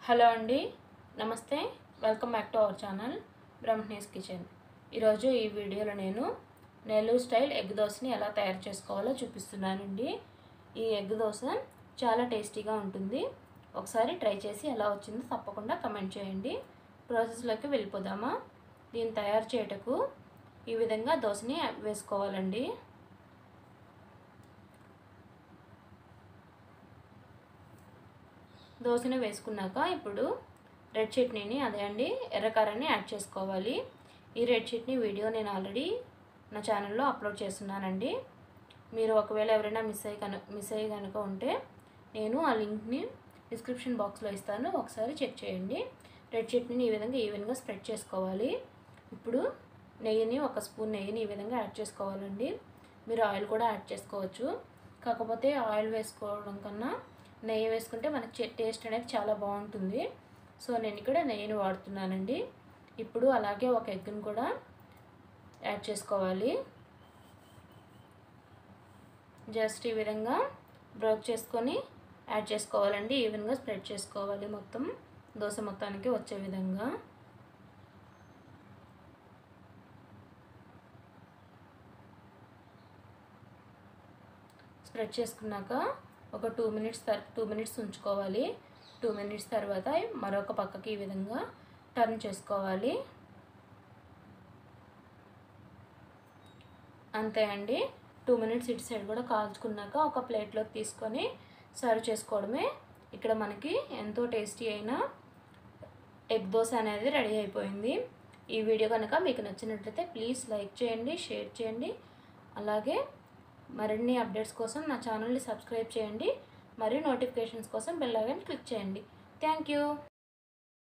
hello అండి నమస్తే welcome back to our channel Brahmanes kitchen ఈరోజు ఈ వీడియోలో నేను నెల్లూరు స్టైల్ ఎగ్ దోశని ఎలా తయారు చేసుకోవాలో చూపిస్తున్నానండి ఈ ఎగ్ దోశ చాలా టేస్టీగా ఉంటుంది ఒకసారి ట్రై చేసి ఎలా వచ్చిందో తప్పకుండా కమెంట్ చేయండి ప్రాసెస్లోకి వెళ్ళిపోదామా దీన్ని తయారు చేయటకు ఈ విధంగా దోశని వేసుకోవాలండి దోశని వేసుకున్నాక ఇప్పుడు రెడ్ చట్నీని అదే అండి ఎర్రకారాన్ని యాడ్ చేసుకోవాలి ఈ రెడ్ చట్నీ వీడియో నేను ఆల్రెడీ నా ఛానల్లో అప్లోడ్ చేస్తున్నానండి మీరు ఒకవేళ ఎవరైనా మిస్ అయ్యి కను మిస్ అయ్యి కనుక ఉంటే నేను ఆ లింక్ని డిస్క్రిప్షన్ బాక్స్లో ఇస్తాను ఒకసారి చెక్ చేయండి రెడ్ చట్నీని ఈ విధంగా ఈవెన్గా స్ప్రెడ్ చేసుకోవాలి ఇప్పుడు నెయ్యిని ఒక స్పూన్ నెయ్యిని ఈ విధంగా యాడ్ చేసుకోవాలండి మీరు ఆయిల్ కూడా యాడ్ చేసుకోవచ్చు కాకపోతే ఆయిల్ వేసుకోవడం కన్నా నెయ్యి వేసుకుంటే మనకి టేస్ట్ అనేది చాలా బాగుంటుంది సో నేను ఇక్కడ నెయ్యిని వాడుతున్నానండి ఇప్పుడు అలాగే ఒక ఎగ్ని కూడా యాడ్ చేసుకోవాలి జస్ట్ ఈ విధంగా బ్రోక్ చేసుకొని యాడ్ చేసుకోవాలండి ఈవెన్గా స్ప్రెడ్ చేసుకోవాలి మొత్తం దోశ మొత్తానికి వచ్చే విధంగా స్ప్రెడ్ చేసుకున్నాక ఒక టూ మినిట్స్ తర్ టూ మినిట్స్ ఉంచుకోవాలి టూ మినిట్స్ తర్వాత మరొక పక్కకి ఈ విధంగా టర్న్ చేసుకోవాలి అంతే అండి టూ మినిట్స్ ఇటు సైడ్ కూడా కాల్చుకున్నాక ఒక ప్లేట్లోకి తీసుకొని సర్వ్ చేసుకోవడమే ఇక్కడ మనకి ఎంతో టేస్టీ అయిన ఎగ్ దోశ అనేది రెడీ అయిపోయింది ఈ వీడియో కనుక మీకు నచ్చినట్లయితే ప్లీజ్ లైక్ చేయండి షేర్ చేయండి అలాగే మరిన్ని అప్డేట్స్ కోసం నా ఛానల్ని సబ్స్క్రైబ్ చేయండి మరియు నోటిఫికేషన్స్ కోసం బెల్ ఐకాన్ క్లిక్ చేయండి థ్యాంక్ యూ